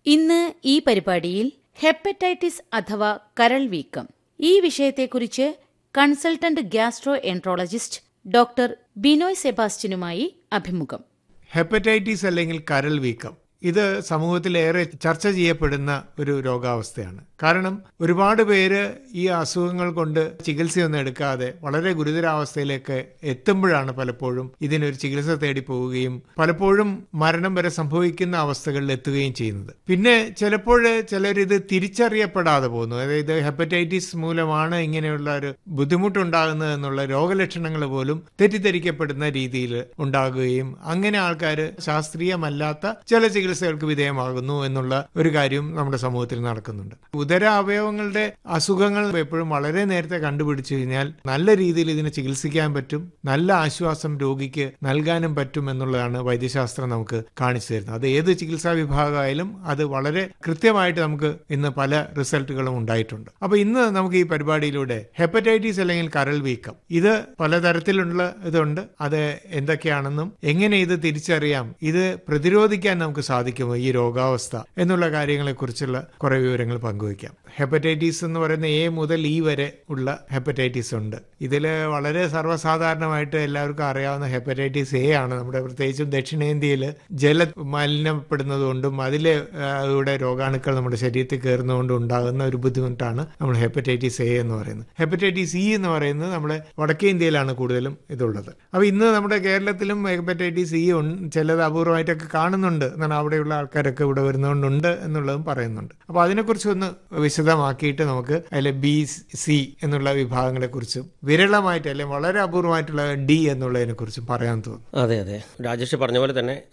ഇന്ന് ഈ പരിപാടിയിൽ ഹെപ്പറ്റൈറ്റിസ് അഥവാ കരൾ വീക്കം ഈ വിഷയത്തെക്കുറിച്ച് consultant gastroenterologist doctor Binoy സെബാസ്റ്റ്യനുമായി അഭിമുഖം ഹെപ്പറ്റൈറ്റിസ് അല്ലെങ്കിൽ കരൾ വീക്കം ഇത് സമൂഹത്തിലേറെ ചർച്ച ചെയ്യപ്പെടുന്ന ഒരു രോഗാവസ്ഥയാണ് കാരണം ഒരുപാട് പേര് ഈ അസുഖങ്ങൾ കൊണ്ട് ചികിത്സയൊന്നും എടുക്കാതെ വളരെ ഗുരുതരാവസ്ഥയിലേക്ക് എത്തുമ്പോഴാണ് പലപ്പോഴും ഇതിനൊരു ചികിത്സ തേടി പോവുകയും പലപ്പോഴും മരണം വരെ സംഭവിക്കുന്ന അവസ്ഥകളിൽ എത്തുകയും ചെയ്യുന്നത് പിന്നെ ചിലപ്പോൾ ചിലർ ഇത് തിരിച്ചറിയപ്പെടാതെ പോകുന്നു അതായത് ഹെപ്പറ്റൈറ്റിസ് മൂലമാണ് ഇങ്ങനെയുള്ള ഒരു ബുദ്ധിമുട്ടുണ്ടാകുന്നത് എന്നുള്ള രോഗലക്ഷണങ്ങൾ പോലും തെറ്റിദ്ധരിക്കപ്പെടുന്ന രീതിയിൽ ഉണ്ടാകുകയും അങ്ങനെ ആൾക്കാർ ശാസ്ത്രീയമല്ലാത്ത ചില ചികിത്സകൾക്ക് വിധേയമാകുന്നു എന്നുള്ള ഒരു കാര്യം നമ്മുടെ സമൂഹത്തിൽ നടക്കുന്നുണ്ട് ഉദര അവയവങ്ങളുടെ അസുഖങ്ങൾ എപ്പോഴും വളരെ നേരത്തെ കണ്ടുപിടിച്ചു കഴിഞ്ഞാൽ നല്ല രീതിയിൽ ഇതിനെ ചികിത്സിക്കാൻ പറ്റും നല്ല ആശ്വാസം രോഗിക്ക് നൽകാനും പറ്റും എന്നുള്ളതാണ് വൈദ്യശാസ്ത്രം നമുക്ക് കാണിച്ചു തരുന്നത് അത് ഏത് ചികിത്സാ വിഭാഗമായാലും അത് വളരെ കൃത്യമായിട്ട് നമുക്ക് ഇന്ന് പല റിസൾട്ടുകളും ഉണ്ടായിട്ടുണ്ട് അപ്പൊ ഇന്ന് നമുക്ക് ഈ പരിപാടിയിലൂടെ ഹെപ്പറ്റൈറ്റിസ് അല്ലെങ്കിൽ കരൾ വീക്കം ഇത് പലതരത്തിലുള്ള ഇതുണ്ട് അത് എന്തൊക്കെയാണെന്നും എങ്ങനെ ഇത് തിരിച്ചറിയാം ഇത് പ്രതിരോധിക്കാൻ നമുക്ക് സാധിക്കുമോ ഈ രോഗാവസ്ഥ എന്നുള്ള കാര്യങ്ങളെ കുറിച്ചുള്ള കുറെ വിവരങ്ങൾ പങ്കുവയ്ക്കാം ഹെപ്പറ്റൈറ്റിസ് എന്ന് പറയുന്ന എ മുതൽ ഇ വരെ ഉള്ള ഹെപ്പറ്റൈറ്റിസ് ഉണ്ട് ഇതിൽ വളരെ സർവ്വസാധാരണമായിട്ട് എല്ലാവർക്കും അറിയാവുന്ന ഹെപ്പറ്റൈറ്റിസ് എ ആണ് നമ്മുടെ പ്രത്യേകിച്ചും ദക്ഷിണേന്ത്യയിൽ ജല മലിനപ്പെടുന്നതുകൊണ്ടും അതിലെ അതിലൂടെ രോഗാണുക്കൾ നമ്മുടെ ശരീരത്തിൽ കയറുന്നതുകൊണ്ടും ഉണ്ടാകുന്ന ഒരു ബുദ്ധിമുട്ടാണ് നമ്മൾ ഹെപ്പറ്റൈറ്റിസ് എ എന്ന് പറയുന്നത് ഹെപ്പറ്റൈറ്റിസ് ഇ എന്ന് പറയുന്നത് നമ്മുടെ വടക്കേ ഇന്ത്യയിലാണ് കൂടുതലും ഇതുള്ളത് അപ്പോൾ ഇന്ന് നമ്മുടെ കേരളത്തിലും ഹെപ്പറ്റൈറ്റിസ് ഇ ചിലത് അപൂർവമായിട്ടൊക്കെ കാണുന്നുണ്ട് എന്നാണ് അവിടെയുള്ള ആൾക്കാരൊക്കെ ഇവിടെ വരുന്നതുകൊണ്ടുണ്ട് എന്നുള്ളതും പറയുന്നുണ്ട് അപ്പോൾ അതിനെക്കുറിച്ച് ഒന്ന് വിശദമാക്കിയിട്ട് നമുക്ക് അതിലെ ബി സി എന്നുള്ള വിഭാഗങ്ങളെ കുറിച്ചും വിരളമായിട്ട് അല്ലെങ്കിൽ വളരെ അപൂർവമായിട്ടുള്ള ഡി എന്നുള്ളതിനെ കുറിച്ചും പറയാൻ തോന്നുന്നു അതെ അതെ രാജേഷ് പറഞ്ഞ പോലെ തന്നെ